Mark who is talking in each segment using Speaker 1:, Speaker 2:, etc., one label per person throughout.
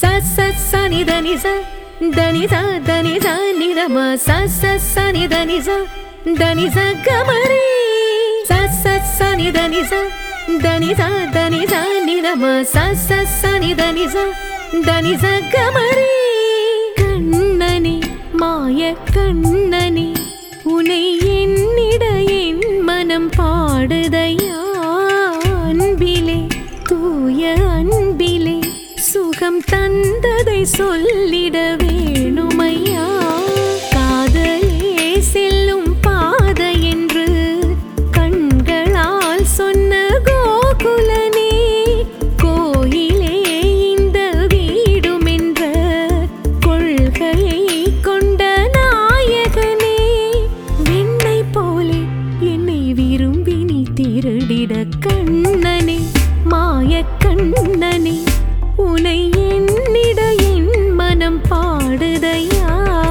Speaker 1: ச ச ச நி த நி ச த நி ச த நி ச நி த ம ச ச ச நி த நி ச த நி ச க ம ரி ச ச ச நி த நி ச த நி ச த நி ச நி த ம ச ச ச நி த நி ச த நி ச க ம ரி கண்ணனே மாய கண்ணனே உனை என்னிட என் மனம் பாடுதையா அன்பிலே தூய அன்பிலே சுகம் தந்ததை சொல்லிட வேணுமையா காதலே செல்லும் பாதை என்று கண்களால் சொன்ன கோகுலனே கோயிலே இந்த வீடும் என்ற கொள்கையை கொண்ட நாயகனே விண்ணை போலே என்னை விரும்பி நீ திருடிட கண்ணனே மாய கண்ணனே உனை என்னிட என் மனம் பாடுதையா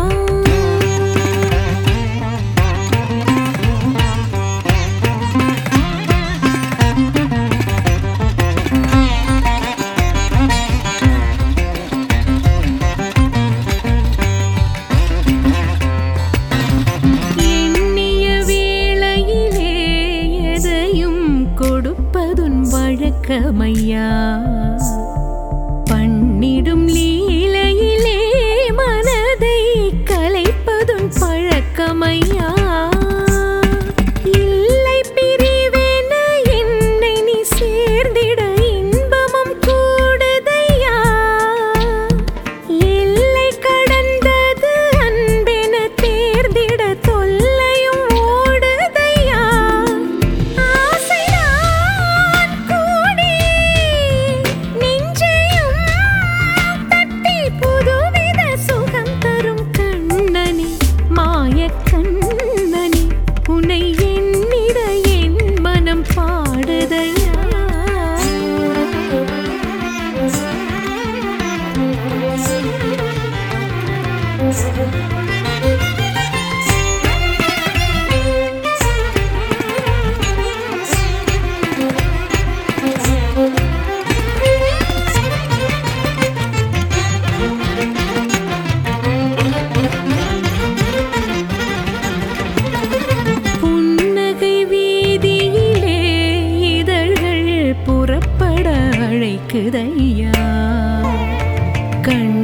Speaker 1: எண்ணிய வேளையிலே எதையும் கொடுப்பதுன் வழக்கமையா பண்ணிடும் லீலையிலே மனதை கலைப்பதுன் பழக்கமையா இல்லை பிரிவென என்னை நீ சேர்ந்திட இன்பமும் கூடுதையா எல்லை கடந்தது அன்பென தேர்ந்திட தொல்லையும் ஓடுதையா ஆசைதான் கூடி நெஞ்சையும் தட்டி புதுவித சுகம் தரும் கண்ணனே மாய கண்ணனே உன்னை எண்ணிட என் மனம் பாடுதையா புன்னகை வீதியிலே இதழ்கள் புறப்பட அழைக்குதையா கண்